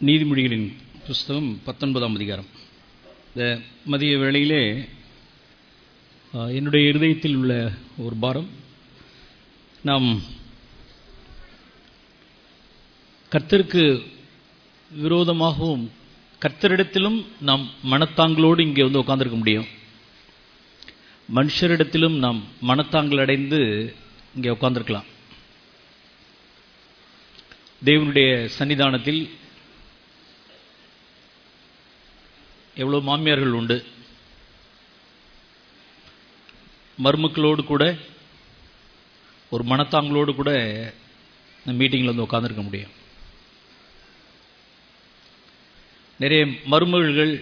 நீதிமொழிகளின் புஸ்தகம் பத்தொன்பதாம் அதிகாரம் இந்த மதிய வேளையிலே ஆ, என்னுடைய இருதயத்தில் உள்ள ஒரு பாரம் நாம் கர்த்தருக்கு விரோதமாகவும் கர்த்தரிடத்திலும் நாம் மனத்தாங்களோடு இங்கே வந்து உட்கார்ந்திருக்க முடியும் மனுஷரிடத்திலும் நாம் மனத்தாங்கள் அடைந்து இங்கே உட்கார்ந்திருக்கலாம் தேவனுடைய சன்னிதானத்தில் எவ்வளோ மாமியார்கள் உண்டு மருமக்களோடு கூட ஒரு மனத்தாங்களோடு கூட இந்த மீட்டிங்கில் வந்து உட்காந்துருக்க முடியும் நிறைய மருமகள்கள்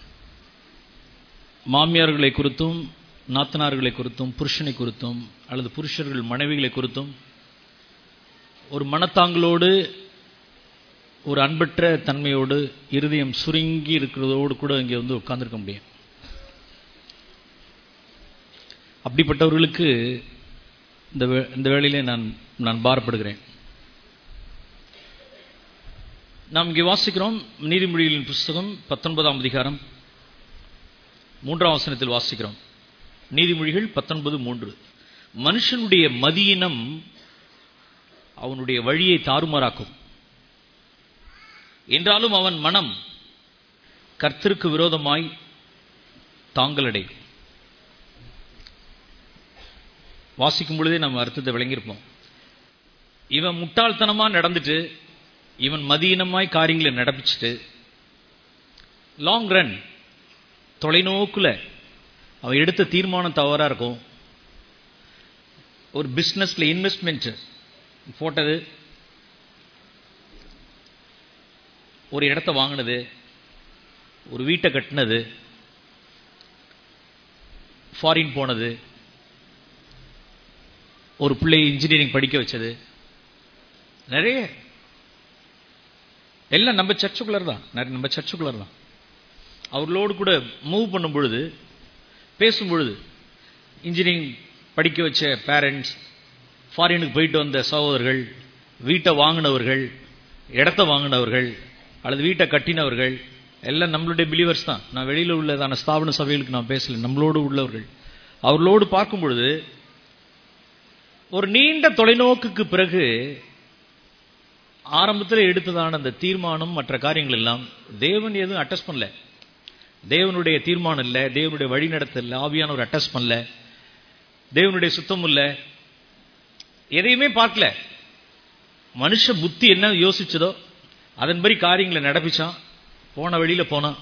மாமியார்களை குறித்தும் நாத்தனார்களை குறித்தும் புருஷனை குறித்தும் அல்லது புருஷர்கள் மனைவிகளை குறித்தும் ஒரு மனத்தாங்களோடு ஒரு அன்பற்ற தன்மையோடு இருதயம் சுருங்கி இருக்கிறதோடு கூட இங்கே வந்து உட்கார்ந்திருக்க முடியும் அப்படிப்பட்டவர்களுக்கு இந்த வே- இந்த வேளையிலே நான் நான் பாரப்படுகிறேன் நாம் இங்கே வாசிக்கிறோம் நீதிமொழிகளின் புஸ்தகம் பத்தொன்பதாம் அதிகாரம் மூன்றாம் வசனத்தில் வாசிக்கிறோம் நீதிமொழிகள் பத்தொன்பது மூன்று மனுஷனுடைய மதியினம் அவனுடைய வழியை தாறுமாறாக்கும் என்றாலும் அவன் மனம் கர்த்தருக்கு விரோதமாய் தாங்களடை வாசிக்கும் பொழுதே நம்ம அர்த்தத்தை விளங்கியிருப்போம் இவன் முட்டாள்தனமா நடந்துட்டு இவன் மதியினமாய் காரியங்களை நடப்பிச்சுட்டு லாங் ரன் தொலைநோக்குல அவன் எடுத்த தீர்மானம் தவறா இருக்கும் ஒரு பிசினஸ்ல இன்வெஸ்ட்மெண்ட் போட்டது ஒரு இடத்த வாங்கினது ஒரு வீட்டை கட்டினது ஃபாரின் போனது ஒரு பிள்ளையை இன்ஜினியரிங் படிக்க வச்சது நிறைய எல்லாம் நம்ம சர்ச்சுக்குள்ளர் தான் நிறைய நம்ம சர்ச்சுக்குள்ளர் தான் அவர்களோடு கூட மூவ் பண்ணும் பொழுது பேசும் பொழுது இன்ஜினியரிங் படிக்க வச்ச பேரண்ட்ஸ் ஃபாரினுக்கு போயிட்டு வந்த சகோதரர்கள் வீட்டை வாங்கினவர்கள் இடத்த வாங்கினவர்கள் அல்லது வீட்டை கட்டினவர்கள் எல்லாம் நம்மளுடைய பிலீவர்ஸ் தான் நான் வெளியில் உள்ளதான ஸ்தாபன சபைகளுக்கு நான் பேசல நம்மளோடு உள்ளவர்கள் அவர்களோடு பார்க்கும் பொழுது ஒரு நீண்ட தொலைநோக்குக்கு பிறகு ஆரம்பத்தில் எடுத்ததான அந்த தீர்மானம் மற்ற காரியங்கள் எல்லாம் தேவன் எதுவும் அட்டஸ்ட் பண்ணல தேவனுடைய தீர்மானம் இல்லை தேவனுடைய வழிநடத்தல் இல்லை ஆவியானவர் அட்டஸ்ட் பண்ணல தேவனுடைய சுத்தம் இல்லை எதையுமே பார்க்கல மனுஷ புத்தி என்ன யோசிச்சதோ அதன்படி காரியங்களை நடப்பிச்சான் போன வழியில போனான்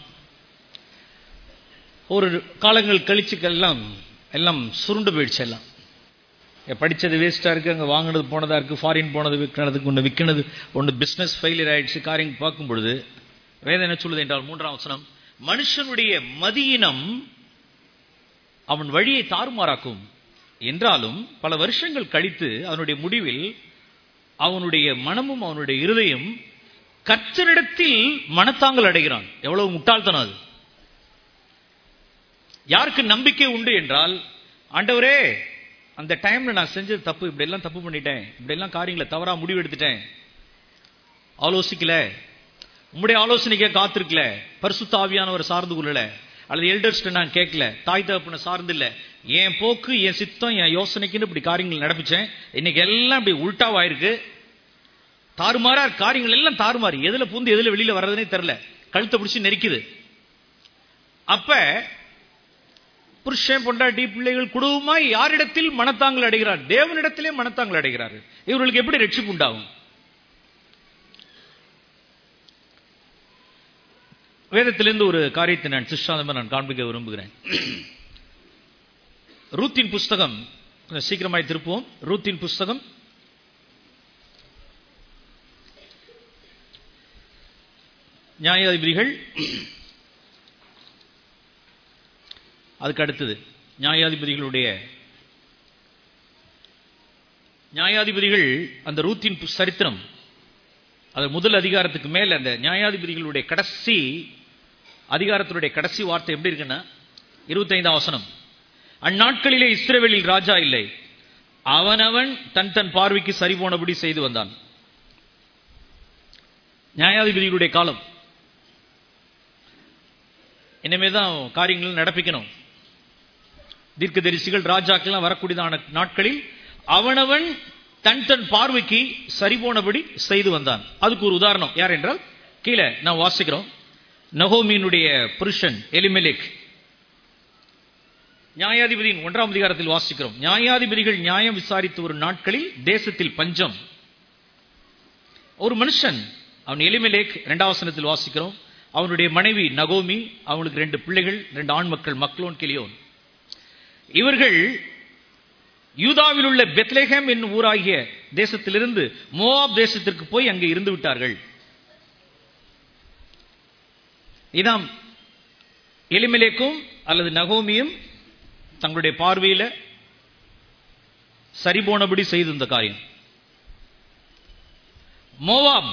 ஒரு காலங்கள் கழிச்சு எல்லாம் எல்லாம் சுருண்டு போயிடுச்சு எல்லாம் ஏ, படிச்சது வேஸ்டா இருக்கு அங்க வாங்கினது போனதா இருக்கு ஃபாரின் போனது விற்கிறதுக்கு ஒன்று விற்கினது ஒன்று பிசினஸ் ஃபெயிலியர் ஆயிடுச்சு காரியம் பார்க்கும் பொழுது வேதம் என்ன சொல்லுது என்றால் மூன்றாம் வசனம் மனுஷனுடைய மதியினம் அவன் வழியை தாறுமாறாக்கும் என்றாலும் பல வருஷங்கள் கழித்து அவனுடைய முடிவில் அவனுடைய மனமும் அவனுடைய இருதயம் கர்த்தரிடத்தில் மனத்தாங்கல் அடைகிறான் எவ்வளவு முட்டாள்தனம் அது யாருக்கு நம்பிக்கை உண்டு என்றால் ஆண்டவரே அந்த டைம்ல நான் செஞ்சது தப்பு இப்படி எல்லாம் தப்பு பண்ணிட்டேன் இப்படி எல்லாம் காரியங்களை தவறா முடிவு எடுத்துட்டேன் ஆலோசிக்கல உம்முடைய ஆலோசனைக்கே காத்திருக்கல பரிசுத்த ஆவியானவர் சார்ந்து கொள்ளல அல்லது எல்டர்ஸ்ட நான் கேட்கல தாய் தகப்பனை சார்ந்து இல்ல என் போக்கு என் சித்தம் என் யோசனைக்குன்னு இப்படி காரியங்கள் நடப்பிச்சேன் இன்னைக்கு எல்லாம் இப்படி உல்டாவாயிருக்கு தாறுமாறா காரியங்கள் எல்லாம் தாறுமாறு எதுல பூந்து எதுல வெளியில வர்றதுனே தெரியல கழுத்தை பிடிச்சி நெரிக்குது அப்ப புருஷன் பொண்டாட்டி பிள்ளைகள் குடும்பமாய் யாரிடத்தில் மனத்தாங்கள் அடைகிறார் தேவனிடத்திலே மனத்தாங்கள் அடைகிறார்கள் இவர்களுக்கு எப்படி ரட்சிப்பு உண்டாகும் வேதத்திலிருந்து ஒரு காரியத்தை நான் சிஷ்டாந்தமா நான் காண்பிக்க விரும்புகிறேன் ரூத்தின் புஸ்தகம் கொஞ்சம் சீக்கிரமாய் திருப்புவோம் ரூத்தின் புஸ்தகம் நியாயாதிபதிகள் அதுக்கு அடுத்தது நியாயாதிபதிகளுடைய நியாயாதிபதிகள் அந்த ரூத்தின் பு- சரித்திரம் அது முதல் அதிகாரத்துக்கு மேல அந்த நியாயாதிபதிகளுடைய கடைசி அதிகாரத்தினுடைய கடைசி வார்த்தை எப்படி இருக்குன்னா இருபத்தைந்தாம் வசனம் அந்நாட்களிலே இஸ்ரவேலில் ராஜா இல்லை அவனவன் தன் தன் பார்வைக்கு சரி போனபடி செய்து வந்தான் நியாயாதிபதிகளுடைய காலம் இனிமே தான் காரியங்கள் நடப்பிக்கணும் தீர்க்கதரிசிகள் ராஜாக்கெல்லாம் வரக்கூடியதான நாட்களில் அவனவன் தன் தன் பார்வைக்கு சரிபோனபடி செய்து வந்தான் அதுக்கு ஒரு உதாரணம் யார் என்றால் கீழே நான் வாசிக்கிறோம் நகோமியினுடைய புருஷன் எலிமெலேக் நியாயாதிபதியின் ஒன்றாம் அதிகாரத்தில் வாசிக்கிறோம் நியாயாதிபதிகள் நியாயம் விசாரித்து ஒரு நாட்களில் தேசத்தில் பஞ்சம் ஒரு மனுஷன் அவன் எலிமெலேக் இரண்டாம் வசனத்தில் வாசிக்கிறோம் அவனுடைய மனைவி நகோமி அவனுக்கு ரெண்டு பிள்ளைகள் ரெண்டு ஆண் மக்கள் மக்களோன் கிளியோன் இவர்கள் யூதாவில் உள்ள பெத்லேஹேம் என்னும் ஊராகிய தேசத்திலிருந்து மோவாப் தேசத்திற்கு போய் அங்கே இருந்து விட்டார்கள் இதாம் எலிமெலேக்கும் அல்லது நகோமியும் தங்களுடைய பார்வையில சரிபோனபடி செய்து இந்த காரியம் மோவாப்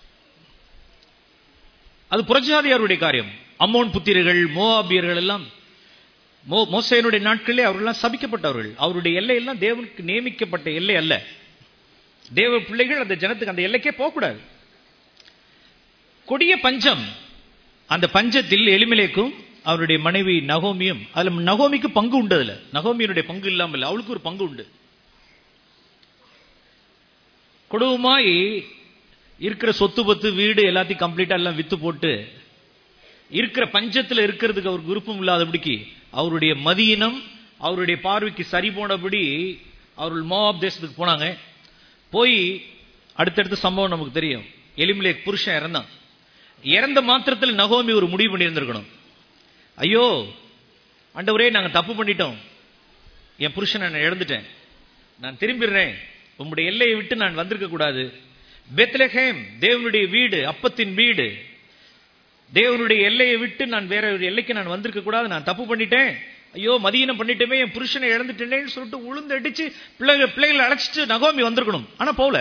அது புரட்சாதியாருடைய காரியம் அம்மோன் புத்திரர்கள் மோவாபியர்கள் எல்லாம் மோ மோசையனுடைய நாட்களிலே அவர்களெல்லாம் சபிக்கப்பட்டவர்கள் அவருடைய எல்லை எல்லாம் தேவனுக்கு நியமிக்கப்பட்ட எல்லை அல்ல தேவ பிள்ளைகள் அந்த ஜனத்துக்கு அந்த எல்லைக்கே போகக்கூடாது கொடிய பஞ்சம் அந்த பஞ்சத்தில் எளிமலேக்கும் அவருடைய மனைவி நகோமியும் அதுல நகோமிக்கு பங்கு உண்டு அதுல நகோமியினுடைய பங்கு இல்லாமல் அவளுக்கு ஒரு பங்கு உண்டு குடும்பமாய் இருக்கிற சொத்து பத்து வீடு எல்லாத்தையும் கம்ப்ளீட்டா எல்லாம் வித்து போட்டு இருக்கிற பஞ்சத்துல இருக்கிறதுக்கு அவருக்கு விருப்பம் இல்லாதபடிக்கு அவருடைய மதியினம் அவருடைய பார்வைக்கு சரி போனபடி அவர்கள் மோவாப் தேசத்துக்கு போனாங்க போய் அடுத்தடுத்த சம்பவம் நமக்கு தெரியும் எலிமிலேக் புருஷன் இறந்தான் இறந்த மாத்திரத்தில் நகோமி ஒரு முடிவு பண்ணியிருந்திருக்கணும் ஐயோ ஆண்டவரே நாங்க தப்பு பண்ணிட்டோம் என் புருஷனை நான் இழந்துட்டேன் நான் திரும்பிடுறேன் உங்களுடைய எல்லையை விட்டு நான் வந்திருக்க கூடாது பெத்லஹேம் தேவனுடைய வீடு அப்பத்தின் வீடு தேவனுடைய எல்லையை விட்டு நான் வேற ஒரு எல்லைக்கு நான் வந்திருக்க கூடாது நான் தப்பு பண்ணிட்டேன் ஐயோ மதியனம் பண்ணிட்டேமே என் புருஷனை இழந்துட்டேன்னு சொல்லிட்டு உளுந்து அடிச்சு பிள்ளைகள் பிள்ளைகளை அழைச்சிட்டு நகோமி வந்திருக்கணும் ஆனா போகல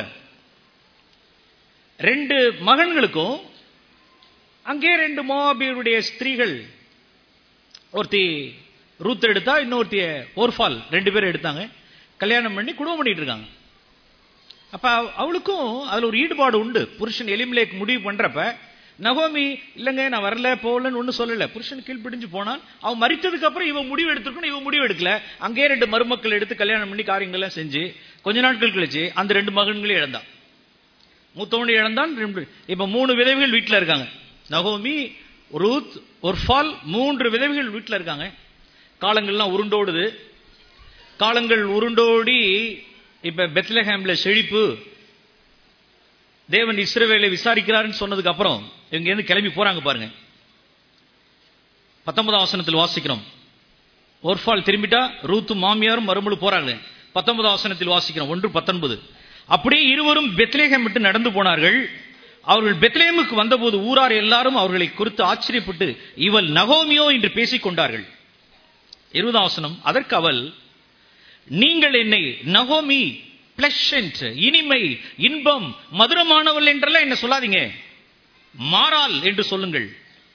ரெண்டு மகன்களுக்கும் அங்கே ரெண்டு மோபியருடைய ஸ்திரீகள் ஒருத்தி ரூத் எடுத்தா இன்னொருத்திய ஓர்ஃபால் ரெண்டு பேரும் எடுத்தாங்க கல்யாணம் பண்ணி குடும்பம் பண்ணிட்டு இருக்காங்க அப்ப அவளுக்கும் அதுல ஒரு ஈடுபாடு உண்டு புருஷன் எலிமிலேக் முடிவு பண்றப்ப நகோமி இல்லைங்க நான் வரல போகலன்னு ஒன்றும் சொல்லல புருஷன் கீழ்பிடிஞ்சு போனான் அவன் மறித்ததுக்கு அப்புறம் இவன் முடிவு எடுத்துருக்கணும் இவன் முடிவு எடுக்கல அங்கேயே ரெண்டு மருமக்கள் எடுத்து கல்யாணம் பண்ணி காரியங்கள்லாம் செஞ்சு கொஞ்ச நாட்கள் கழிச்சு அந்த ரெண்டு மகன்களையும் இழந்தான் மூத்தவனை இழந்தான் ரெண்டு இப்ப மூணு விதவைகள் வீட்டில் இருக்காங்க நகோமி ரூத் ஒர்ஃபால் மூன்று விதவைகள் வீட்டில் இருக்காங்க காலங்கள்லாம் உருண்டோடுது காலங்கள் உருண்டோடி இப்ப பெத்லஹேம்ல செழிப்பு தேவன் இஸ்ரவேலை விசாரிக்கிறாருன்னு சொன்னதுக்கு அப்புறம் இவங்க இருந்து கிளம்பி போறாங்க பாருங்க பத்தொன்பதாம் வசனத்தில் வாசிக்கிறோம் ஒர்ஃபால் திரும்பிட்டா ரூத்து மாமியாரும் மறுமொழி போறாங்க பத்தொன்பதாம் வசனத்தில் வாசிக்கிறோம் ஒன்று பத்தொன்பது அப்படியே இருவரும் பெத்லேகம் விட்டு நடந்து போனார்கள் அவர்கள் பெத்லேமுக்கு வந்தபோது ஊரார் எல்லாரும் அவர்களை குறித்து ஆச்சரியப்பட்டு இவள் நகோமியோ என்று பேசிக் கொண்டார்கள் இருபதாம் வசனம் அதற்கு அவள் நீங்கள் என்னை நகோமி பிளஷன்ட் இனிமை இன்பம் மதுரமானவள் என்றெல்லாம் என்ன சொல்லாதீங்க மாறால் என்று சொல்லுங்கள்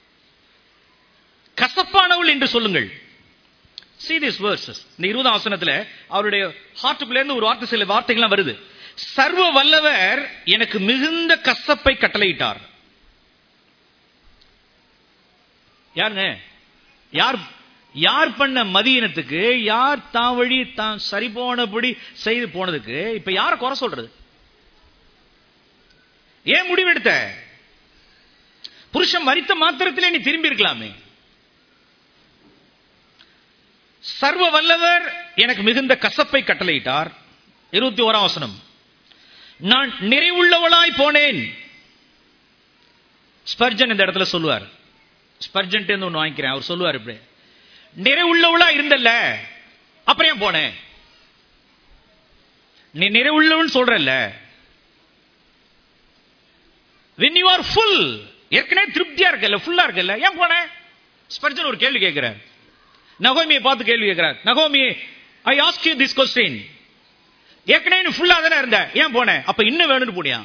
கசப்பானவள் என்று சொல்லுங்கள் see these verses இந்த இருபதாம் வசனத்துல அவருடைய ஹார்ட்டுக்குள்ள இருந்து ஒரு வார்த்தை சில வார்த்தைகள்லாம் வருது சர்வ வல்லவர் எனக்கு மிகுந்த கசப்பை கட்டளையிட்டார் யாருங்க யார் யார் பண்ண மதியினத்துக்கு யார் தான் வழி தான் சரி போனபடி செய்து போனதுக்கு இப்ப யார குறை சொல்றது ஏன் முடிவெடுத்த புருஷன் மறித்த மாத்திரத்திலே நீ திரும்பி இருக்கலாமே சர்வ வல்லவர் எனக்கு மிகுந்த கசப்பை கட்டளையிட்டார் இருபத்தி ஓராம் வசனம் நான் நிறைவுள்ளவளாய் போனேன் ஸ்பர்ஜன் இந்த இடத்துல சொல்லுவார் ஸ்பர்ஜன் ஒன்று வாங்கிக்கிறேன் அவர் சொல்லுவார் இப்படி நிறைவுள்ளவளா இருந்தல்ல அப்புறம் ஏன் போனேன் நீ நிறைவுள்ளவன் சொல்றல்ல when you are full ஏற்கனவே திருப்தியா இருக்கல ஃபுல்லா இருக்கல ஏன் போனேன் ஸ்பர்ஜன் ஒரு கேள்வி கேட்கிறார் நகோமியை பார்த்து கேள்வி கேட்கிறார் நகோமி I ask you this question ஏற்கனவே நீ ஃபுல்லா தானே இருந்த ஏன் போனேன் அப்ப இன்னும் வேணும்னு போனியா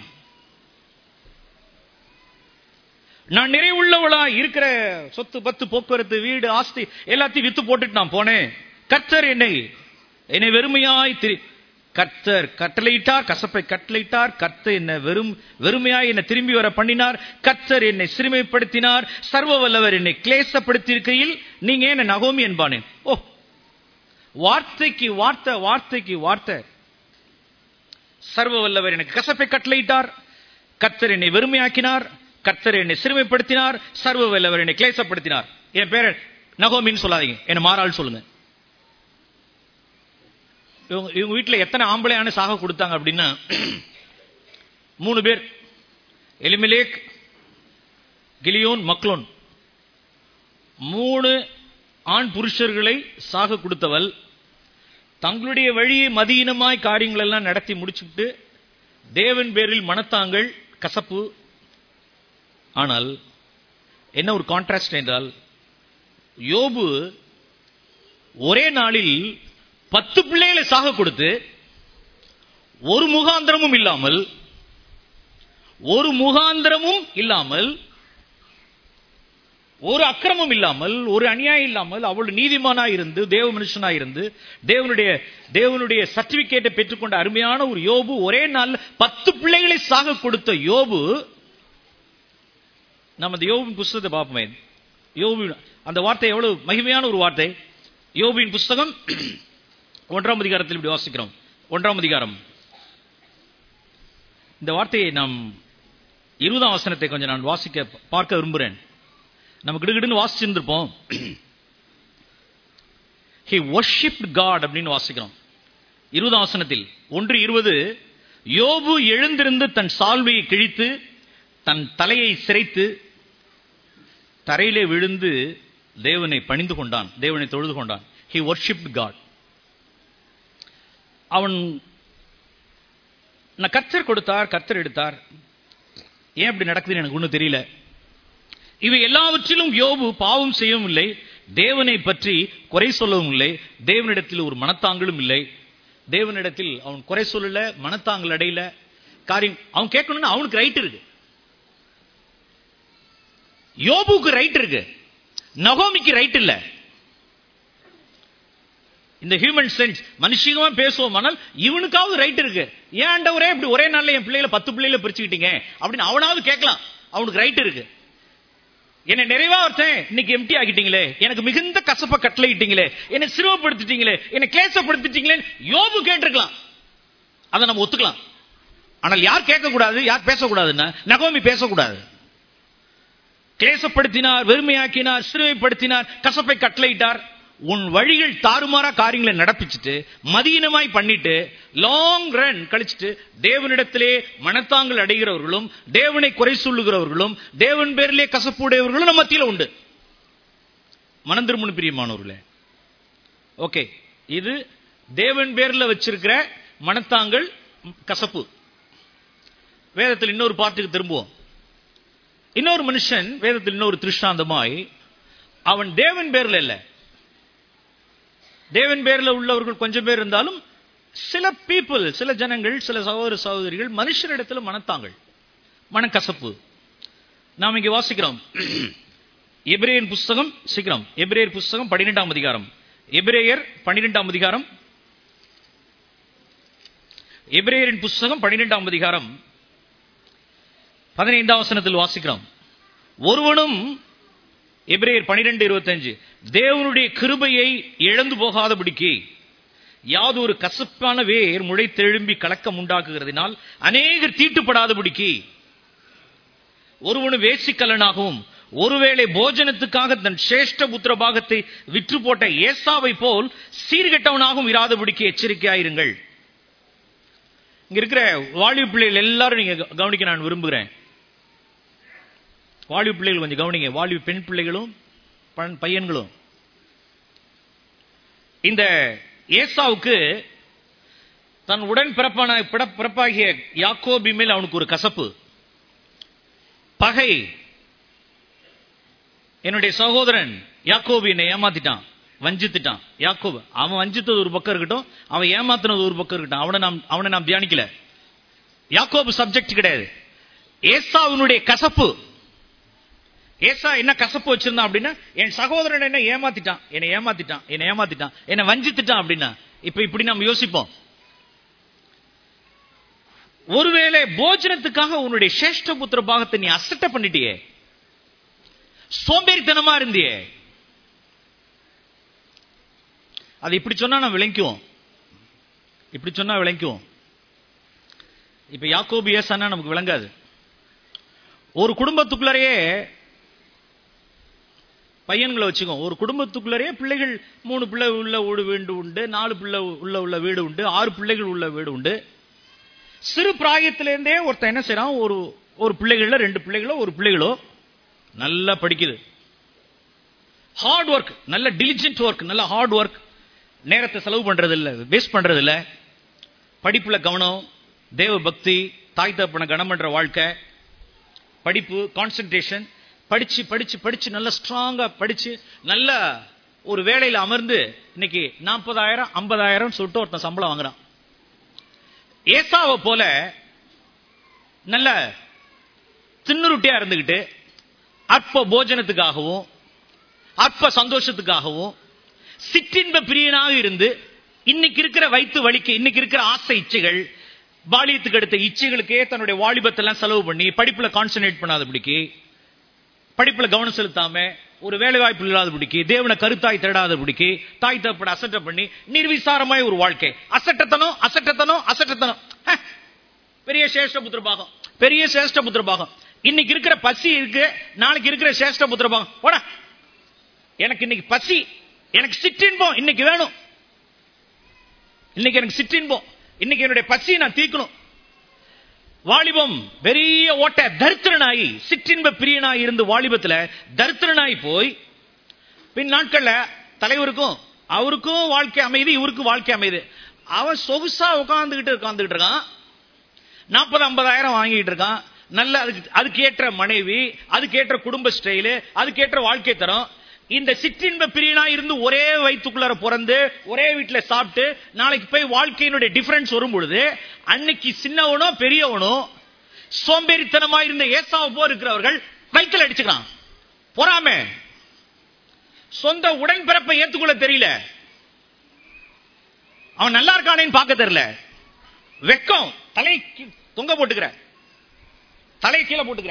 நான் நிறைவுள்ளவளா இருக்கிற சொத்து பத்து போக்குவரத்து வீடு ஆஸ்தி எல்லாத்தையும் வித்து போட்டுட்டு நான் போனேன் கர்த்தர் என்னை என்னை வெறுமையாய் திரு கர்த்தர் கட்டளையிட்டார் கசப்பை கட்டளையிட்டார் கர்த்தர் என்ன வெறும் வெறுமையாய் என்னை திரும்பி வர பண்ணினார் கர்த்தர் என்னை சிறுமைப்படுத்தினார் சர்வ வல்லவர் என்னை கிளேசப்படுத்தியிருக்கையில் நீங்க ஏன் என்னை நகோமி என்பானேன் ஓ வார்த்தைக்கு வார்த்தை வார்த்தைக்கு வார்த்தை சர்வ வல்லவர் எனக்கு கசப்பை கட்டளையிட்டார் கர்த்தர் என்னை வெறுமையாக்கினார் கர்த்தர் என்னை சிறுமைப்படுத்தினார் சர்வ வல்லவர் என்னை கிளேசப்படுத்தினார் என் பேர் நகோமின்னு சொல்லாதீங்க என்ன மாறாள் சொல்லுங்க இவங்க இவங்க வீட்டில் எத்தனை ஆம்பளையான சாக கொடுத்தாங்க அப்படின்னா மூணு பேர் எலிமிலேக் கிலியோன் மக்லோன் மூணு ஆண் புருஷர்களை சாக கொடுத்தவள் தங்களுடைய வழியை மதியினமாய் காரியங்கள் எல்லாம் நடத்தி முடிச்சுட்டு தேவன் பேரில் மனத்தாங்கள் கசப்பு ஆனால் என்ன ஒரு கான்ட்ராஸ்ட் என்றால் யோபு ஒரே நாளில் பத்து பிள்ளைகளை சாக கொடுத்து ஒரு முகாந்திரமும் இல்லாமல் ஒரு முகாந்திரமும் இல்லாமல் ஒரு அக்கிரமம் இல்லாமல் ஒரு அநியாயம் இல்லாமல் அவள் நீதிமானாய் இருந்து தேவ மனுஷனாய் இருந்து தேவனுடைய தேவனுடைய சர்டிபிகேட்டை பெற்றுக்கொண்ட அருமையான ஒரு யோபு ஒரே நாள் பத்து பிள்ளைகளை சாக கொடுத்த யோபு நம்ம அந்த யோபின் புஸ்தகத்தை பார்ப்போமே யோபு அந்த வார்த்தை எவ்வளவு மகிமையான ஒரு வார்த்தை யோபின் புஸ்தகம் ஒன்றாம் அதிகாரத்தில் இப்படி வாசிக்கிறோம் ஒன்றாம் அதிகாரம் இந்த வார்த்தையை நாம் இருபதாம் வசனத்தை கொஞ்சம் நான் வாசிக்க பார்க்க விரும்புகிறேன் நம்ம கிடுகிடுன்னு வாசிச்சிருந்திருப்போம் ஹி ஒர்ஷிப்ட் காட் அப்படின்னு வாசிக்கிறோம் இருபதாம் வசனத்தில் ஒன்று இருபது யோபு எழுந்திருந்து தன் சால்வையை கிழித்து தன் தலையை சிரைத்து தரையிலே விழுந்து தேவனை பணிந்து கொண்டான் தேவனை தொழுது கொண்டான் ஹி ஒர்ஷிப்ட் காட் அவன் நான் கர்த்தர் கொடுத்தார் கர்த்தர் எடுத்தார் ஏன் அப்படி நடக்குதுன்னு எனக்கு ஒன்றும் தெரியல இவை எல்லாவற்றிலும் யோபு பாவம் செய்யவும் இல்லை தேவனை பற்றி குறை சொல்லவும் இல்லை தேவனிடத்தில் ஒரு மனத்தாங்களும் இல்லை தேவனிடத்தில் அவன் குறை சொல்லல மனத்தாங்கள் அடையில காரியம் அவன் கேட்கணும்னு அவனுக்கு ரைட் இருக்கு யோபுக்கு ரைட் இருக்கு நகோமிக்கு ரைட் இல்ல இந்த ஹியூமன் சென்ஸ் மனுஷிகமா பேசுவோம் ஆனால் இவனுக்காவது ரைட் இருக்கு ஏன் ஆண்டவரே இப்படி ஒரே நாள்ல என் பிள்ளைகளை பத்து பிள்ளைகளை பிரிச்சுக்கிட்டீங்க அப்படின்னு அவனாவது கேட்கலாம் அவனுக்கு ரைட் இருக்கு என்னை நிறைவா ஒருத்தன் இன்னைக்கு எம்டி ஆகிட்டீங்களே எனக்கு மிகுந்த கசப்ப கட்டளையிட்டீங்களே என்னை சிறுவப்படுத்திட்டீங்களே என்னை கேசப்படுத்திட்டீங்களே யோபு கேட்டிருக்கலாம் அதை நம்ம ஒத்துக்கலாம் ஆனால் யார் கேட்கக்கூடாது யார் பேசக்கூடாதுன்னா நகோமி பேசக்கூடாது கிளேசப்படுத்தினார் வெறுமையாக்கினார் சிறுமைப்படுத்தினார் கசப்பை கட்டளையிட்டார் உன் வழிகள் தாறுமாறா காரியங்களை நடப்பிச்சுட்டு மதியினமாய் பண்ணிட்டு லாங் ரன் கழிச்சுட்டு தேவனிடத்திலே மனத்தாங்கள் அடைகிறவர்களும் தேவனை குறை சொல்லுகிறவர்களும் தேவன் பேரிலே கசப்புடையவர்களும் நம்ம மத்தியில் உண்டு மனம் திருமண பிரியமானவர்களே ஓகே இது தேவன் பேர்ல வச்சிருக்கிற மனத்தாங்கள் கசப்பு வேதத்தில் இன்னொரு பாட்டுக்கு திரும்புவோம் இன்னொரு மனுஷன் வேதத்தில் இன்னொரு திருஷ்டாந்தமாய் அவன் தேவன் பேர்ல இல்ல தேவன் பேர்ல உள்ளவர்கள் கொஞ்சம் பேர் இருந்தாலும் சில பீப்புள் சில ஜனங்கள் சில சகோதர சகோதரிகள் மனுஷரிடத்துல மனத்தாங்கள் மனக்கசப்பு நாம் இங்க வாசிக்கிறோம் எபிரேயர் புஸ்தகம் சீக்கிரம் எபிரேயர் புஸ்தகம் பன்னிரெண்டாம் அதிகாரம் எபிரேயர் பன்னிரெண்டாம் அதிகாரம் எபிரேயரின் புஸ்தகம் பன்னிரெண்டாம் அதிகாரம் பதினைந்தாம் வசனத்தில் வாசிக்கிறோம் ஒருவனும் எபிரேயர் பனிரெண்டு இருபத்தஞ்சு தேவனுடைய கிருபையை இழந்து போகாதபடிக்கு யாது ஒரு கசப்பான வேர் முளைத்தெழும்பி கலக்கம் உண்டாக்குகிறதுனால் அநேகர் தீட்டுப்படாதபடிக்கு ஒருவனு வேசிக்கலனாகவும் ஒருவேளை போஜனத்துக்காக தன் சேஷ்ட புத்திர பாகத்தை விற்று போட்ட ஏசாவை போல் சீர்கெட்டவனாகவும் இராதபடிக்கு எச்சரிக்கையாயிருங்கள் இங்க இருக்கிற வாலிப பிள்ளைகள் எல்லாரும் நீங்க கவனிக்க நான் விரும்புகிறேன் வாலிப பிள்ளைகள் கொஞ்சம் கவனிங்க வாலிப பெண் பிள்ளைகளும் பண்- பையன்களும் இந்த ஏசாவுக்கு தன் உடன் பிறப்பான பிற- பிறப்பாகிய யாக்கோபி மேல் அவனுக்கு ஒரு கசப்பு பகை என்னுடைய சகோதரன் யாக்கோபு என்னை ஏமாத்திட்டான் வஞ்சித்துட்டான் யாக்கோபு அவன் வஞ்சித்தது ஒரு பக்கம் இருக்கட்டும் அவன் ஏமாத்தினது ஒரு பக்கம் இருக்கட்டும் அவனை நாம் அவனை நாம் தியானிக்கல யாக்கோபு சப்ஜெக்ட் கிடையாது ஏசாவினுடைய கசப்பு ஏசா என்ன கசப்பு வச்சிருந்தான் அப்படின்னா என் சகோதரன் என்ன ஏமாத்திட்டான் என்னை ஏமாத்திட்டான் என்னை ஏமாத்திட்டான் என்னை வஞ்சித்துட்டான் அப்படின்னா இப்ப இப்படி நம்ம யோசிப்போம் ஒருவேளை போஜனத்துக்காக உன்னுடைய சேஷ்ட புத்திர பாகத்தை நீ அசட்ட பண்ணிட்டியே சோம்பேறித்தனமா இருந்தியே அது இப்படி சொன்னா நான் விளங்குவோம் இப்படி சொன்னா விளங்குவோம் இப்ப யாக்கோபு ஏசானா நமக்கு விளங்காது ஒரு குடும்பத்துக்குள்ளரையே பையன்களை வச்சுக்கோ ஒரு குடும்பத்துக்குள்ளரே பிள்ளைகள் மூணு பிள்ளை உள்ள வீடு வீடு உண்டு நாலு பிள்ளை உள்ள உள்ள வீடு உண்டு ஆறு பிள்ளைகள் உள்ள வீடு உண்டு சிறு பிராயத்திலேருந்தே ஒருத்தன் என்ன செய்யறான் ஒரு ஒரு பிள்ளைகள ரெண்டு பிள்ளைகளோ ஒரு பிள்ளைகளோ நல்லா படிக்குது ஹார்ட் ஒர்க் நல்ல டிலிஜென்ட் ஒர்க் நல்ல ஹார்ட் ஒர்க் நேரத்தை செலவு பண்றது இல்ல வேஸ்ட் பண்றது இல்ல படிப்புல கவனம் தேவ பக்தி தாய் தப்பனை கனம் பண்ற வாழ்க்கை படிப்பு கான்சென்ட்ரேஷன் படிச்சு படிச்சு படிச்சு நல்லா ஸ்ட்ராங்கா படிச்சு நல்ல ஒரு வேலையில அமர்ந்து இன்னைக்கு நாற்பதாயிரம் ஐம்பதாயிரம் சொல்லிட்டு ஒருத்தன் சம்பளம் வாங்குறான் ஏசாவை போல நல்ல தின்னுருட்டியா இருந்துகிட்டு அற்ப போஜனத்துக்காகவும் அற்ப சந்தோஷத்துக்காகவும் சிற்றின்ப பிரியனாக இருந்து இன்னைக்கு இருக்கிற வயிற்று வலிக்கு இன்னைக்கு இருக்கிற ஆசை இச்சைகள் பாலியத்துக்கு அடுத்த இச்சைகளுக்கே தன்னுடைய வாலிபத்தெல்லாம் செலவு பண்ணி படிப்புல கான்சன்ட்ரேட் பண்ணாதபடிக்கு படிப்புல கவனம் செலுத்தாம ஒரு வேலை வாய்ப்பு இல்லாதபடிக்கு தேவனை கருத்தாய் தேடாதபடிக்கு தாய் தப்பட அசட்ட பண்ணி நிர்விசாரமாய் ஒரு வாழ்க்கை அசட்டத்தனம் அசட்டத்தனம் அசட்டத்தனம் ஹ, பெரிய சேஷ்ட புத்திர பாகம் பெரிய சேஷ்ட புத்திர பாகம் இன்னைக்கு இருக்கிற பசி இருக்கு நாளைக்கு இருக்கிற சேஷ்ட புத்திர பாகம் போடா எனக்கு இன்னைக்கு பசி எனக்கு சிற்றின்பம் இன்னைக்கு வேணும் இன்னைக்கு எனக்கு சிற்றின்பம் இன்னைக்கு என்னுடைய பசியை நான் தீர்க்கணும் வாலிபம் பெரிய ஓட்ட தரித்திரனாயி சிற்றின்ப பிரியனாய் இருந்து வாலிபத்துல தரித்திரனாய் போய் பின் நாட்கள்ல தலைவருக்கும் அவருக்கும் வாழ்க்கை அமைதி இவருக்கும் வாழ்க்கை அமைதி அவன் சொகுசா உட்கார்ந்துகிட்டு உட்கார்ந்துகிட்டு இருக்கான் நாற்பது ஐம்பதாயிரம் வாங்கிட்டு இருக்கான் நல்ல அதுக்கு அதுக்கேற்ற மனைவி அதுக்கேற்ற குடும்ப ஸ்டைலு அதுக்கேற்ற வாழ்க்கை தரம் இந்த சிற்றின்ப பிரியனா இருந்து ஒரே வயிற்றுக்குள்ளார பிறந்து ஒரே வீட்டுல சாப்பிட்டு நாளைக்கு போய் வாழ்க்கையினுடைய டிஃபரன்ஸ் வரும் பொழுது அன்னைக்கு சின்னவனோ பெரியவனோ சோம்பேறித்தனமா இருந்த ஏசாவை போ இருக்கிறவர்கள் வயிற்றுல அடிச்சுக்கிறான் பொறாம சொந்த உடன்பிறப்பை ஏத்துக்கொள்ள தெரியல அவன் நல்லா இருக்கானேன்னு பார்க்க தெரியல வெக்கம் தலை கீ- தொங்க போட்டுக்கிற தலை கீழே போட்டுக்கிற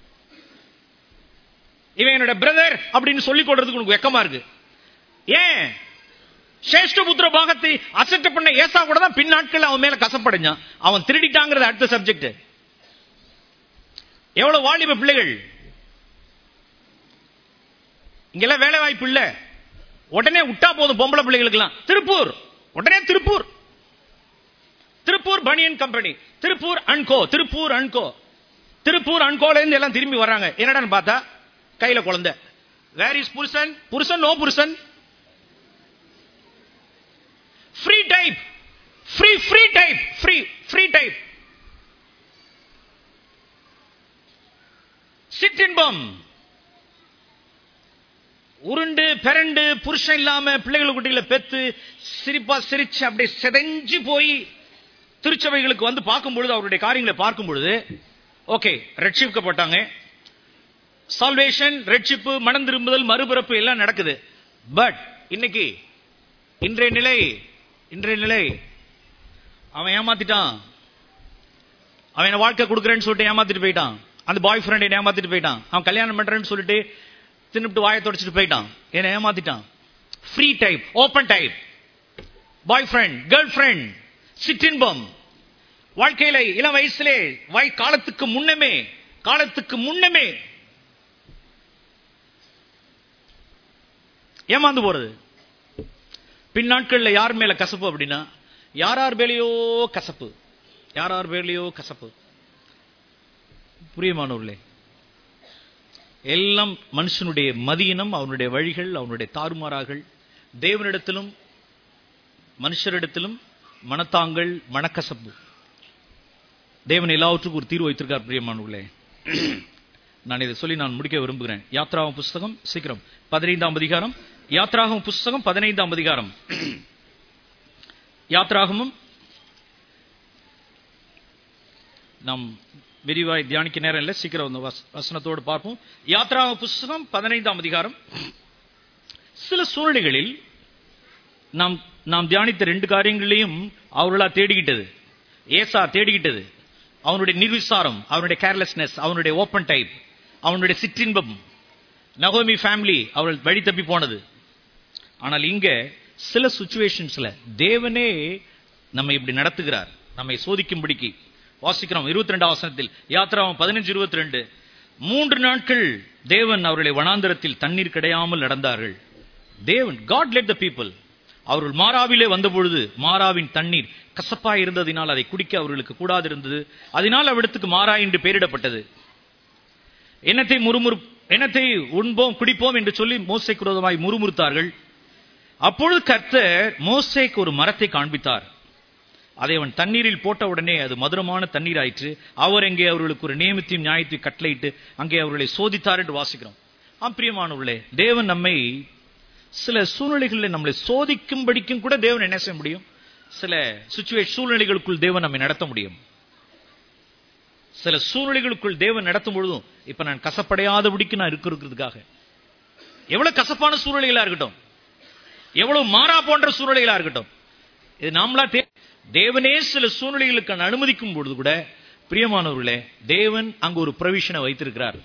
இவன் என்னோட பிரதர் அப்படின்னு சொல்லிக் கொடுறதுக்கு உனக்கு வெக்கமா இருக்கு ஏன் சேஷ்டபுத்திர பாகத்தை அசட்ட பண்ண ஏசா கூட தான் பின் நாட்கள் அவன் மேல கசப்படைஞ்சான் அவன் திருடிட்டாங்கிறது அடுத்த சப்ஜெக்ட் எவ்வளவு வாலிப பிள்ளைகள் இங்கெல்லாம் வேலை வாய்ப்பு இல்ல உடனே விட்டா போதும் பொம்பளை பிள்ளைகளுக்கெல்லாம் திருப்பூர் உடனே Tiruppur Tiruppur banian company Tiruppur and co Tiruppur and co Tiruppur அன்கோல இருந்து எல்லாம் திரும்பி வர்றாங்க என்னடான்னு பார்த்தா கையில குழந்தை வேர் இஸ் புருஷன் புருஷன் நோ புருஷன் free type free free type free free type சிற்றின்பம் உருண்டு பிறண்டு புருஷன் இல்லாம பிள்ளைகள் குட்டிகளை பெத்து சிரிப்பா சிரிச்சு அப்படியே செதஞ்சு போய் திருச்சபைகளுக்கு வந்து பார்க்கும் பொழுது அவருடைய காரியங்களை பார்க்கும் பொழுது ஓகே ரட்சிக்கப்பட்டாங்க சால்வேஷன் ரட்சிப்பு மனம் திரும்புதல் மறுபிறப்பு எல்லாம் நடக்குது பட் இன்னைக்கு இன்றைய நிலை இன்றைய நிலை அவன் ஏமாத்திட்டான் அவன் என்ன வாழ்க்கை கொடுக்குறேன்னு சொல்லிட்டு ஏமாத்திட்டு போயிட்டான் அந்த பாய் ஃப்ரெண்டை ஏமாத்திட்டு போயிட்டான் அவன் கல்யாணம் பண்றேன்னு சொல்லிட்டு தின்னுட்டு வாயை தொடச்சிட்டு போயிட்டான் என்ன ஏமாத்திட்டான் free type open type boyfriend girlfriend சிற்றின்பம் வாழ்க்கையில இளம் வயசுலே வாய் காலத்துக்கு முன்னமே காலத்துக்கு முன்னமே ஏமாந்து போறது பின் நாட்கள்ல யார் மேல கசப்பு அப்படின்னா யார் யார் மேலேயோ கசப்பு யார் யார் மேலேயோ கசப்பு புரியுமானவர்களே எல்லாம் மனுஷனுடைய மதியினம் அவனுடைய வழிகள் அவனுடைய தாறுமாறாகள் தேவனிடத்திலும் மனுஷரிடத்திலும் மனத்தாங்கள் மனக்கசப்பு தேவன் எல்லாவற்றுக்கும் ஒரு தீர்வு வைத்திருக்கார் பிரியமானவர்களே நான் இதை சொல்லி நான் முடிக்க விரும்புகிறேன் யாத்ராகம் புஸ்தகம் சீக்கிரம் பதினைந்தாம் அதிகாரம் யாத்ராகம் புஸ்தகம் பதினைந்தாம் அதிகாரம் யாத்ராகமும் நாம் விரிவாய் தியானிக்க நேரம் இல்லை சீக்கிரம் அந்த வச- வசனத்தோடு பார்ப்போம் யாத்ராக புஸ்தகம் பதினைந்தாம் அதிகாரம் சில சூழ்நிலைகளில் நாம் நாம் தியானித்த ரெண்டு காரியங்களையும் அவர்களா தேடிக்கிட்டது ஏசா தேடிக்கிட்டது அவனுடைய நிர்விசாரம் அவனுடைய கேர்லெஸ்னஸ் அவனுடைய ஓப்பன் டைப் அவனுடைய சிற்றின்பம் நகோமி ஃபேமிலி அவள் வழி தப்பி போனது ஆனால் இங்க சில சுச்சுவேஷன்ஸ்ல தேவனே நம்மை இப்படி நடத்துகிறார் நம்மை சோதிக்கும்படிக்கு வாசிக்கிறோம் இருபத்தி ரெண்டாம் வசனத்தில் யாத்திராவும் பதினஞ்சு இருபத்தி ரெண்டு மூன்று நாட்கள் தேவன் அவர்களை வனாந்தரத்தில் தண்ணீர் கிடையாமல் நடந்தார்கள் தேவன் காட் லெட் த பீப்புள் அவர்கள் மாறாவிலே வந்தபொழுது மாறாவின் தண்ணீர் கசப்பாய் இருந்ததினால் அதை குடிக்க அவர்களுக்கு கூடாது இருந்தது அதனால் அவ்விடத்துக்கு மாறா என்று பெயரிடப்பட்டது எண்ணத்தை முறுமுறு எண்ணத்தை உண்போம் குடிப்போம் என்று சொல்லி மோசைக்கு விரோதமாய் முறுமுறுத்தார்கள் அப்பொழுது கர்த்தர் மோசேக்கு ஒரு மரத்தை காண்பித்தார் அதை அவன் தண்ணீரில் போட்ட உடனே அது மதுரமான தண்ணீர் ஆயிற்று அவர் அங்கே அவர்களுக்கு ஒரு நியமத்தையும் நியாயத்தையும் கட்டளையிட்டு அங்கே அவர்களை சோதித்தார் என்று வாசிக்கிறோம் ஆம் பிரியமானவர்களே தேவன் நம்மை சில சூழ்நிலைகளில் நம்மளை சோதிக்கும்படிக்கும் கூட தேவன் என்ன செய்ய முடியும் சில சுச்சுவேஷன் சூழ்நிலைகளுக்குள் தேவன் நம்மை நடத்த முடியும் சில சூழ்நிலைகளுக்குள் தேவன் நடத்தும் பொழுதும் இப்ப நான் கசப்படையாதபடிக்கு நான் இருக்கிறதுக்காக எவ்வளவு கசப்பான சூழ்நிலைகளா இருக்கட்டும் எவ்வளவு மாறா போன்ற சூழ்நிலைகளா இருக்கட்டும் இது நாமளா தே- தேவனே சில சூழ்நிலைகளுக்கு அனுமதிக்கும் பொழுது கூட பிரியமானவர்களே தேவன் அங்கு ஒரு பிரவிஷனை வைத்திருக்கிறார்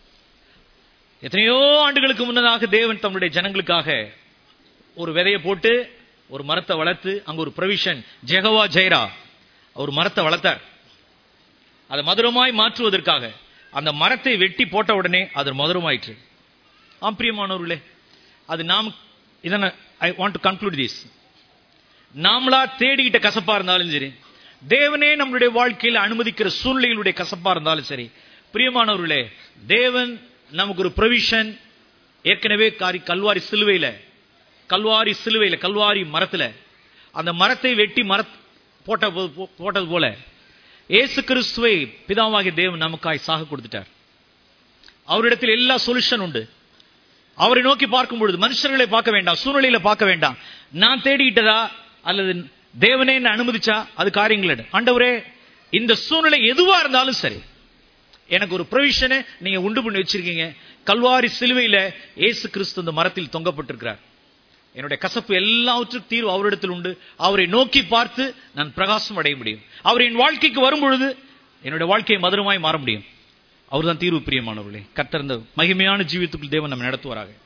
எத்தனையோ ஆண்டுகளுக்கு முன்னதாக தேவன் தம்முடைய ஜனங்களுக்காக ஒரு விதையை போட்டு ஒரு மரத்தை வளர்த்து அங்க ஒரு பிரவிஷன் ஜெகவா ஜெயரா ஒரு மரத்தை வளர்த்தார் அதை மதுரமாய் மாற்றுவதற்காக அந்த மரத்தை வெட்டி போட்ட உடனே அது மதுரமாயிற்று ஆம் பிரியமானவர்களே அது நாம் இதனை I want to conclude this நாமளா தேடிக்கிட்ட கசப்பா இருந்தாலும் சரி தேவனே நம்மளுடைய வாழ்க்கையில் அனுமதிக்கிற சூழ்நிலைகளுடைய கசப்பா இருந்தாலும் சரி பிரியமானவர்களே தேவன் நமக்கு ஒரு ப்ரொவிஷன் ஏற்கனவே காரி கல்வாரி சிலுவையில கல்வாரி சிலுவையில கல்வாரி மரத்துல அந்த மரத்தை வெட்டி மர போட்ட போ- போ- போட்டது போல இயேசு கிறிஸ்துவை பிதாவாகிய தேவன் நமக்காய் சாக கொடுத்துட்டார் அவரிடத்தில் எல்லா சொல்யூஷன் உண்டு அவரை நோக்கி பார்க்கும் பொழுது மனுஷர்களை பார்க்க வேண்டாம் சூழ்நிலையில பார்க்க வேண்டாம் நான் தேடிக்கிட்டதா அல்லது தேவனே என்ன அனுமதிச்சா அது காரியங்கள் ஆண்டவரே இந்த சூழ்நிலை எதுவா இருந்தாலும் சரி எனக்கு ஒரு ப்ரொவிஷனை நீங்க உண்டு பண்ணி வச்சிருக்கீங்க கல்வாரி சிலுவையில இயேசு கிறிஸ்து இந்த மரத்தில் தொங்கப்பட்டிருக்கிறார் என்னுடைய கசப்பு எல்லாவற்றுக்கும் தீர்வு அவரிடத்தில் உண்டு அவரை நோக்கி பார்த்து நான் பிரகாசம் அடைய முடியும் அவர் என் வாழ்க்கைக்கு வரும் பொழுது என்னுடைய வாழ்க்கை மதுரமாய் மாற முடியும் அவர்தான் தீர்வு பிரியமானவர்களே கர்த்தர் இந்த மகிமையான ஜீவியத்துக்குள் தேவன் நம்ம நடத்துவாராக